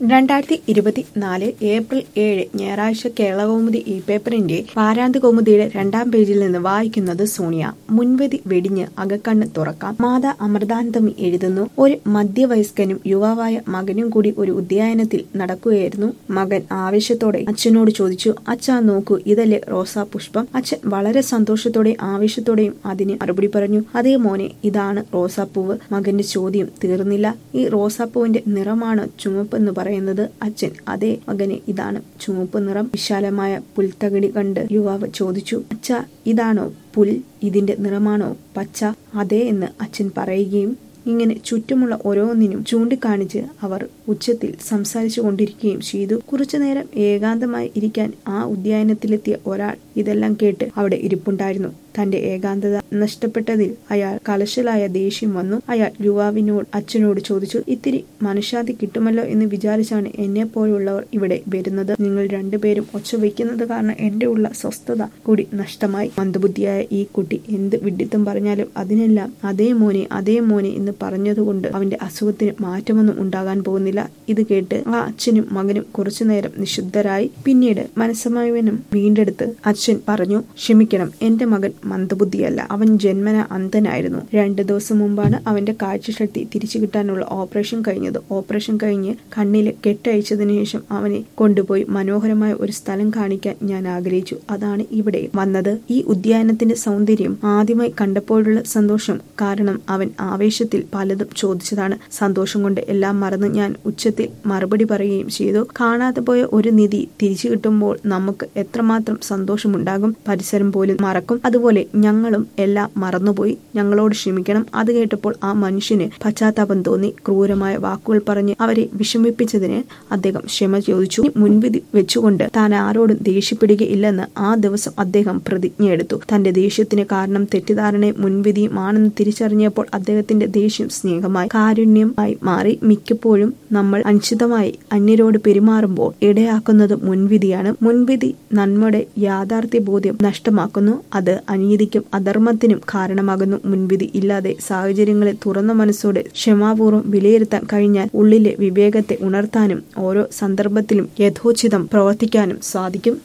രണ്ടായിരത്തി ഇരുപത്തിനാല് ഏപ്രിൽ ഏഴ് ഞായറാഴ്ച കേരളകൗമുദി ഈ പേപ്പറിന്റെ വാരാന്ത്യ കൗമുദിയുടെ രണ്ടാം പേജിൽ നിന്ന് വായിക്കുന്നത് സോണിയ മുൻവിധി വെടിഞ്ഞ് അകക്കണ്ണ് തുറക്കാം മാതാ അമൃതാനന്ദമി എഴുതുന്നു ഒരു മധ്യവയസ്കനും യുവാവായ മകനും കൂടി ഒരു ഉദ്യാനത്തിൽ നടക്കുകയായിരുന്നു മകൻ ആവേശത്തോടെ അച്ഛനോട് ചോദിച്ചു അച്ഛാ നോക്കൂ ഇതല്ലേ റോസാ പുഷ്പം അച്ഛൻ വളരെ സന്തോഷത്തോടെ ആവേശത്തോടെയും അതിന് മറുപടി പറഞ്ഞു അതേ മോനെ ഇതാണ് റോസാപ്പൂവ് മകന്റെ ചോദ്യം തീർന്നില്ല ഈ റോസാപ്പൂവിന്റെ നിറമാണ് ചുമപ്പെന്ന് പറയുന്നത് അച്ഛൻ അതേ മകനെ ഇതാണ് ചുവപ്പ് നിറം വിശാലമായ പുൽത്തകിടി കണ്ട് യുവാവ് ചോദിച്ചു അച്ഛ ഇതാണോ പുൽ ഇതിന്റെ നിറമാണോ പച്ച അതേ എന്ന് അച്ഛൻ പറയുകയും ഇങ്ങനെ ചുറ്റുമുള്ള ഓരോന്നിനും ചൂണ്ടിക്കാണിച്ച് അവർ ഉച്ചത്തിൽ സംസാരിച്ചു കൊണ്ടിരിക്കുകയും ചെയ്തു കുറച്ചുനേരം ഏകാന്തമായി ഇരിക്കാൻ ആ ഉദ്യാനത്തിലെത്തിയ ഒരാൾ ഇതെല്ലാം കേട്ട് അവിടെ ഇരിപ്പുണ്ടായിരുന്നു തന്റെ ഏകാന്തത നഷ്ടപ്പെട്ടതിൽ അയാൾ കലശലായ ദേഷ്യം വന്നു അയാൾ യുവാവിനോട് അച്ഛനോട് ചോദിച്ചു ഇത്തിരി മനുഷ്യാതി കിട്ടുമല്ലോ എന്ന് വിചാരിച്ചാണ് എന്നെ പോലുള്ളവർ ഇവിടെ വരുന്നത് നിങ്ങൾ രണ്ടുപേരും ഒച്ച വയ്ക്കുന്നത് കാരണം എന്റെ ഉള്ള സ്വസ്ഥത കൂടി നഷ്ടമായി മന്ദബുദ്ധിയായ ഈ കുട്ടി എന്ത് വിഡിത്തം പറഞ്ഞാലും അതിനെല്ലാം അതേ മോനെ അതേ മോനെ എന്ന് പറഞ്ഞതുകൊണ്ട് അവന്റെ അസുഖത്തിന് മാറ്റമൊന്നും ഉണ്ടാകാൻ പോകുന്നില്ല ഇത് കേട്ട് ആ അച്ഛനും മകനും കുറച്ചുനേരം നിശുദ്ധരായി പിന്നീട് മനസ്സമയവനും വീണ്ടെടുത്ത് അച്ഛൻ പറഞ്ഞു ക്ഷമിക്കണം എന്റെ മകൻ മന്ദബുദ്ധിയല്ല അവൻ ജന്മന അന്ധനായിരുന്നു രണ്ടു ദിവസം മുമ്പാണ് അവന്റെ കാഴ്ചശക്തി തിരിച്ചു കിട്ടാനുള്ള ഓപ്പറേഷൻ കഴിഞ്ഞത് ഓപ്പറേഷൻ കഴിഞ്ഞ് കണ്ണില് കെട്ടയച്ചതിനു ശേഷം അവനെ കൊണ്ടുപോയി മനോഹരമായ ഒരു സ്ഥലം കാണിക്കാൻ ഞാൻ ആഗ്രഹിച്ചു അതാണ് ഇവിടെ വന്നത് ഈ ഉദ്യാനത്തിന്റെ സൗന്ദര്യം ആദ്യമായി കണ്ടപ്പോഴുള്ള സന്തോഷം കാരണം അവൻ ആവേശത്തിൽ പലതും ചോദിച്ചതാണ് സന്തോഷം കൊണ്ട് എല്ലാം മറന്ന് ഞാൻ ഉച്ചത്തിൽ മറുപടി പറയുകയും ചെയ്തു കാണാതെ പോയ ഒരു നിധി തിരിച്ചു കിട്ടുമ്പോൾ നമുക്ക് എത്രമാത്രം സന്തോഷമുണ്ടാകും പരിസരം പോലും മറക്കും അതുപോലെ ഞങ്ങളും എല്ലാം മറന്നുപോയി ഞങ്ങളോട് ക്ഷമിക്കണം അത് കേട്ടപ്പോൾ ആ മനുഷ്യന് പശ്ചാത്താപം തോന്നി ക്രൂരമായ വാക്കുകൾ പറഞ്ഞ് അവരെ വിഷമിപ്പിച്ചതിന് അദ്ദേഹം ക്ഷമ ചോദിച്ചു മുൻവിധി വെച്ചുകൊണ്ട് താൻ ആരോടും ദേഷ്യപ്പെടുകയില്ലെന്ന് ആ ദിവസം അദ്ദേഹം പ്രതിജ്ഞയെടുത്തു തന്റെ ദേഷ്യത്തിന് കാരണം തെറ്റിദ്ധാരണയും മുൻവിധിയുമാണെന്ന് തിരിച്ചറിഞ്ഞപ്പോൾ അദ്ദേഹത്തിന്റെ ദേഷ്യം സ്നേഹമായി കാരുണ്യമായി മാറി മിക്കപ്പോഴും നമ്മൾ അനിശ്ചിതമായി അന്യരോട് പെരുമാറുമ്പോൾ ഇടയാക്കുന്നത് മുൻവിധിയാണ് മുൻവിധി നന്മയുടെ യാഥാർത്ഥ്യ ബോധ്യം നഷ്ടമാക്കുന്നു അത് അനീതിക്കും അധർമ്മത്തിനും കാരണമാകുന്നു മുൻവിധി ഇല്ലാതെ സാഹചര്യങ്ങളെ തുറന്ന മനസ്സോടെ ക്ഷമാപൂർവ്വം വിലയിരുത്താൻ കഴിഞ്ഞാൽ ഉള്ളിലെ വിവേകത്തെ ഉണർത്താനും ഓരോ സന്ദർഭത്തിലും യഥോചിതം പ്രവർത്തിക്കാനും സാധിക്കും